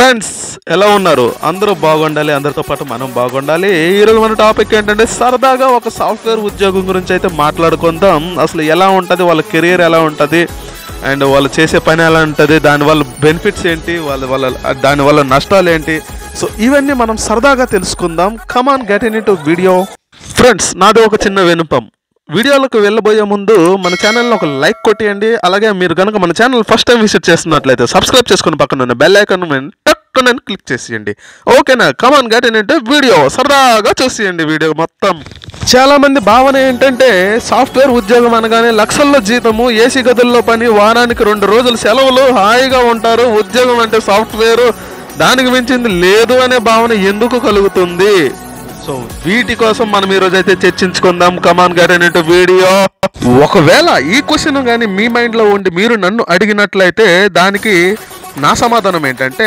friends ఎలా ఉన్నారు అందరూ బాగుండాలి అందరితో పాటు మనం బాగుండాలి ఈరోజు మన టాపిక్ ఏంటంటే సరదాగా ఒక సాఫ్ట్వేర్ ఉద్యోగం గురించి అయితే మాట్లాడుకుందాం అసలు ఎలా ఉంటుంది వాళ్ళ కెరీర్ ఎలా ఉంటుంది అండ్ వాళ్ళు చేసే పని ఎలా ఉంటుంది దానివల్ల బెనిఫిట్స్ ఏంటి వాళ్ళ వాళ్ళ దానివల్ల నష్టాలు ఏంటి సో ఇవన్నీ మనం సరదాగా తెలుసుకుందాం come on get into video friends నాది ఒక చిన్న వినుపం వీడియోలకు వెళ్ళబోయే ముందు మన ఛానల్ని ఒక లైక్ కొట్టేయండి అలాగే మీరు కనుక మన ఛానల్ ఫస్ట్ టైం విజిట్ చేస్తున్నట్లయితే సబ్స్క్రైబ్ చేసుకుని పక్కన ఉన్న బెల్ ఐకాన్ టక్కున క్లిక్ చేసేయండి ఓకేనా కమాన్ గట్ ఏంటంటే వీడియో సరదాగా చూసేయండి వీడియో మొత్తం చాలా మంది భావన ఏంటంటే సాఫ్ట్వేర్ ఉద్యోగం అనగానే లక్షల్లో జీతము ఏసీ గదుల్లో పని వారానికి రెండు రోజులు సెలవులు హాయిగా ఉంటారు ఉద్యోగం అంటే సాఫ్ట్వేర్ దానికి మించింది లేదు అనే భావన ఎందుకు కలుగుతుంది సో వీటి కోసం మనం ఈ రోజు అయితే చర్చించుకుందాం కమాన్ గారు అనేటు వీడియో ఒకవేళ ఈ క్వశ్చన్ కానీ మీ మైండ్ లో ఉండి మీరు నన్ను అడిగినట్లయితే దానికి నా సమాధానం ఏంటంటే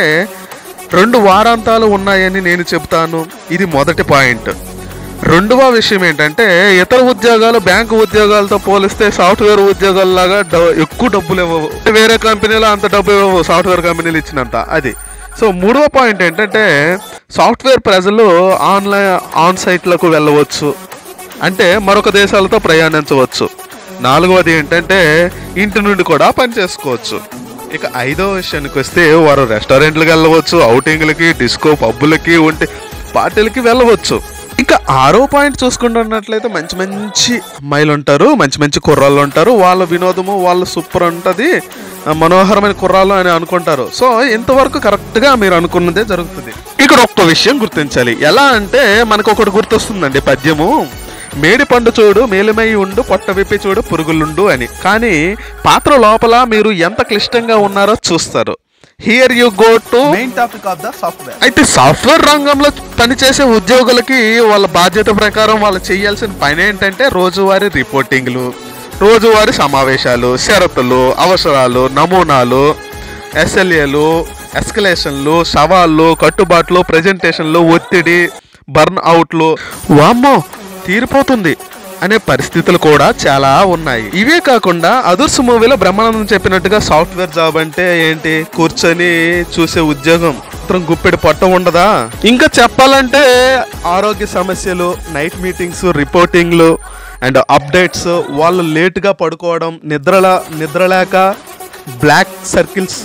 రెండు వారాంతాలు ఉన్నాయని నేను చెబుతాను ఇది మొదటి పాయింట్ రెండవ విషయం ఏంటంటే ఇతర ఉద్యోగాలు బ్యాంకు ఉద్యోగాలతో పోలిస్తే సాఫ్ట్వేర్ ఉద్యోగాల్లాగా డ- ఎక్కువ డబ్బులు ఇవ్వవు వేరే కంపెనీలో అంత డబ్బు ఇవ్వవు సాఫ్ట్వేర్ కంపెనీలు ఇచ్చినంత అది సో మూడవ పాయింట్ ఏంటంటే సాఫ్ట్వేర్ ప్రజలు ఆన్లైన్ ఆన్ సైట్లకు వెళ్ళవచ్చు అంటే మరొక దేశాలతో ప్రయాణించవచ్చు నాలుగవది ఏంటంటే ఇంటి నుండి కూడా పని చేసుకోవచ్చు ఇక ఐదవ విషయానికి వస్తే వారు రెస్టారెంట్లకు వెళ్ళవచ్చు అవుటింగ్లకి డిస్కో పబ్బులకి ఉంటే పార్టీలకి వెళ్ళవచ్చు ఇంకా ఆరో పాయింట్ చూసుకుంటున్నట్లయితే మంచి మంచి అమ్మాయిలు ఉంటారు మంచి మంచి కుర్రాళ్ళు ఉంటారు వాళ్ళ వినోదము వాళ్ళ సూపర్ ఉంటుంది ఆ, మనోహరమైన కుర్రాళ్ళు అని అనుకుంటారు సో ఇంతవరకు కరెక్ట్గా మీరు అనుకున్నదే జరుగుతుంది ఇక్కడ ఒక్క విషయం గుర్తించాలి ఎలా అంటే మనకు ఒకటి గుర్తొస్తుందండి పద్యము మేడి పండు చూడు మేలిమై ఉండు పొట్ట విప్పి చూడు పురుగులుండు అని కానీ పాత్ర లోపల మీరు ఎంత క్లిష్టంగా ఉన్నారో చూస్తారు here you go to main topic of the software అయితే సాఫ్ట్వేర్ రంగంలో పనిచేసే ఉద్యోగులకి వాళ్ళ బాధ్యత ప్రకారం వాళ్ళు చేయాల్సిన పని ఏంటంటే రోజువారీ రిపోర్టింగ్లు రోజువారీ సమావేశాలు షరతులు అవసరాలు నమూనాలు ఎస్ఎల్ఏలు ఎస్కలేషన్లు సవాళ్ళు కట్టుబాట్లు ప్రజెంటేషన్లు ఒత్తిడి బర్న్ అవుట్లు వామ్మో తీరిపోతుంది అనే పరిస్థితులు కూడా చాలా ఉన్నాయి ఇవే కాకుండా అదుర్స్ మూవీలో బ్రహ్మానందం చెప్పినట్టుగా సాఫ్ట్వేర్ జాబ్ అంటే ఏంటి కూర్చొని చూసే ఉద్యోగం మాత్రం గుప్పెడు పొట్ట ఉండదా ఇంకా చెప్పాలంటే ఆరోగ్య సమస్యలు నైట్ మీటింగ్స్ రిపోర్టింగ్లు అండ్ అప్డేట్స్ వాళ్ళు లేటుగా పడుకోవడం నిద్రల నిద్రలేక బ్లాక్ సర్కిల్స్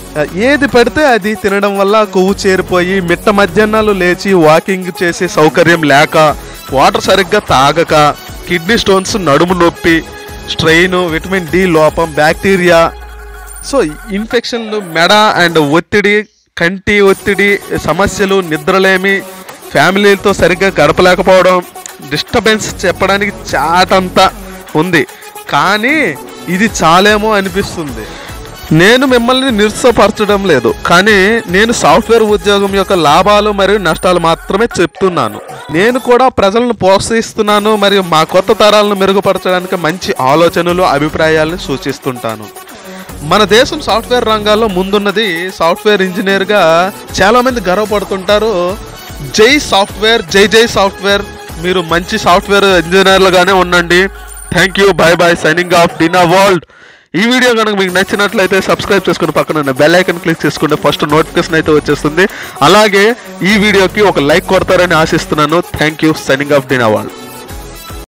ఏది పడితే అది తినడం వల్ల కొవ్వు చేరిపోయి మిట్ట మధ్యాహ్నాలు లేచి వాకింగ్ చేసే సౌకర్యం లేక వాటర్ సరిగ్గా తాగక కిడ్నీ స్టోన్స్ నడుము నొప్పి స్ట్రెయిన్ విటమిన్ డి లోపం బ్యాక్టీరియా సో ఇన్ఫెక్షన్లు మెడ అండ్ ఒత్తిడి కంటి ఒత్తిడి సమస్యలు నిద్రలేమి ఫ్యామిలీతో సరిగ్గా గడపలేకపోవడం డిస్టర్బెన్స్ చెప్పడానికి చాటంతా ఉంది కానీ ఇది చాలేమో అనిపిస్తుంది నేను మిమ్మల్ని నిరుత్సపరచడం లేదు కానీ నేను సాఫ్ట్వేర్ ఉద్యోగం యొక్క లాభాలు మరియు నష్టాలు మాత్రమే చెప్తున్నాను నేను కూడా ప్రజలను ప్రోత్సహిస్తున్నాను మరియు మా కొత్త తరాలను మెరుగుపరచడానికి మంచి ఆలోచనలు అభిప్రాయాలను సూచిస్తుంటాను మన దేశం సాఫ్ట్వేర్ రంగాల్లో ముందున్నది సాఫ్ట్వేర్ ఇంజనీర్గా చాలామంది గర్వపడుతుంటారు జై సాఫ్ట్వేర్ జై జై సాఫ్ట్వేర్ మీరు మంచి సాఫ్ట్వేర్ ఇంజనీర్లుగానే ఉండండి thank you bye bye signing off Dina world ఈ వీడియో కనుక మీకు నచ్చినట్లయితే సబ్స్క్రైబ్ చేసుకుని పక్కన బెల్ ఐకన్ క్లిక్ చేసుకుంటే ఫస్ట్ నోటిఫికేషన్ అయితే వచ్చేస్తుంది అలాగే ఈ వీడియోకి ఒక లైక్ కొడతారని ఆశిస్తున్నాను thank you signing off Dina world